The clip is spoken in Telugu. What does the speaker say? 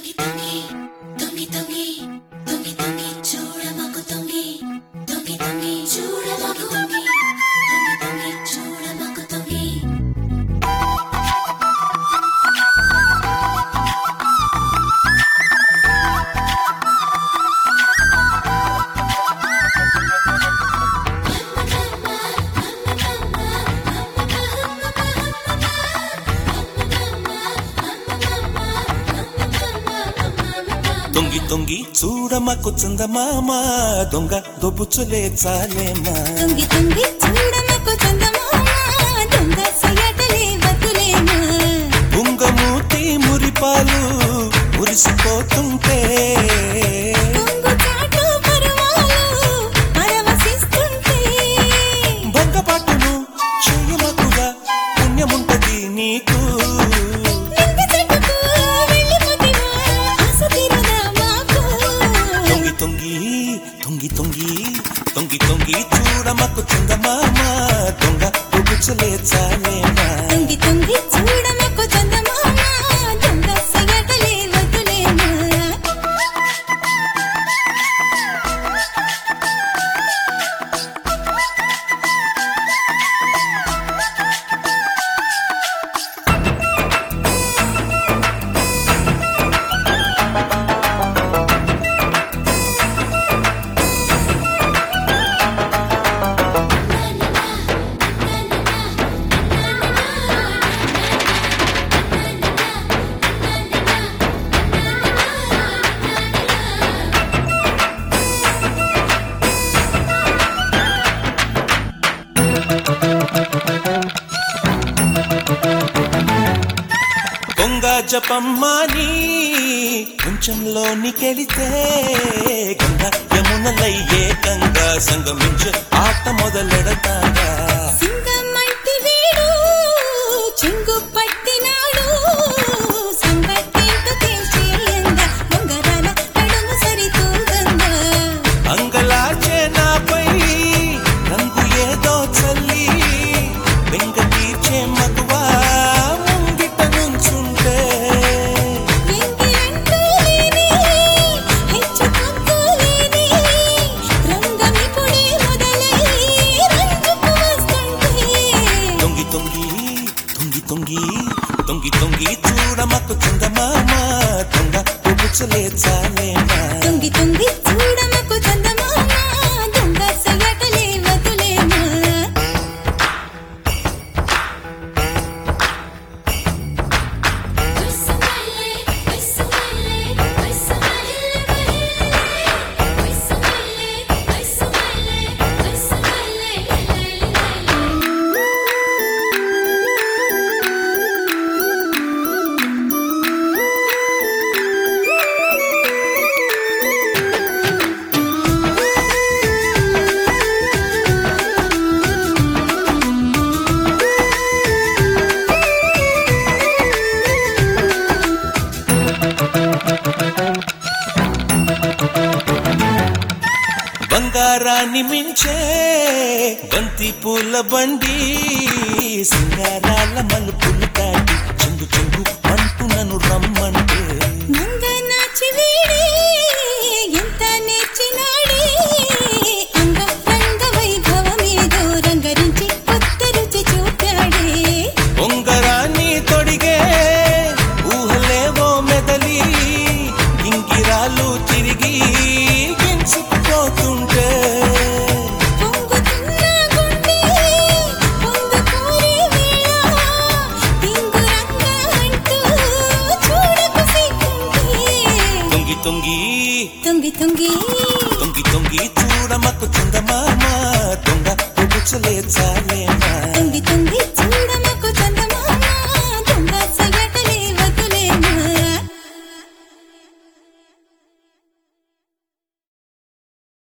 తొంగి తొంగి తొంగి తొంగి తొంగి తొంగి చూడమకు తొంగి తొంగి తొంగి చూడమకు తొంగి తొంగి తొంగి చూడమకు తొంగి తొంగి తొంగి చూడమకు చందమామ దొంగ దొబ్బుచులే చాలేమా తొంగి తొంగి చూడమకు చందమామ దొంగ సయటలే వతులేమా బుంగమూతి మురిపాలు మురిసిపోతుంటే కొంగు చాటు పరవాలు పరవశిస్తుంటే బొంగపాటును చేయమకుగా పుణ్యముంటది నీకు నింగి చెట్టుకు వెళ్ళిపోతివా ఆశ తీరదా మాకు తొంగి తొంగి తొంగి తొంగి తొంగి తొంగి చూడమకు చందమామ దొంగ దొబ్బుచులే చాలేమా తొంగి తొంగి చూడమకు చందమామ దొంగ సయటలే వతులేమా దొంగ జపమ్మాని కొంచెంలోనికెళితే గంగ యమునలయ్యే గంగా సంగమించే ఆట మొదలెడతాగా సింగమంటి వీడు చెంగు పట్టినాడు సంగతేంటో తేల్చేయంగా ఉంగరాల నడుము సరితూగంగా అంగలాచే నాపై రంగు ఏదో చల్లి బెంగ తీర్చే మగువా ముంగిట నుంచుంటే వెంగిలంటూ లేని హెచ్చు తగ్గు లేని రంగమిప్పుడే మొదలై రంగుకు వస్తుంటే తొంగి తొంగి తొంగి తొంగి తొంగి తొంగి చూడమకు చందమామ దొంగ పుచ్చులే చాలేమా తొంగి తొంగి చూడమకు చందమామ దొంగ సయటలే వతులేమా బంగారాన్ని మించే బంతి పూల బండి సింగారాల మలుపులు దాటి చెంగు చెంగు అంటూ నన్ను రమ్మంటే నంగనాచి వీడే ఎంత నేర్చినాడే అంగ రంగ వైభవమేదో రంగరించి కొత్త రుచి చూపాడే ఉంగరాన్ని తొడిగే ఊహలేవో మెదలి ఇంగిరాలు తిరిగి గించుకుపోతుంటే పొంగుతున్న గుండె పొంగు కోరే వేళ టింగురంగ అంటూ చూడకు సిగ్గుంటే తొంగి తొంగి తొంగి తొంగి తొంగి తొంగి చూడమకు చందమామ దొంగ పుచ్చులే చాలేమా తొంగి తొంగి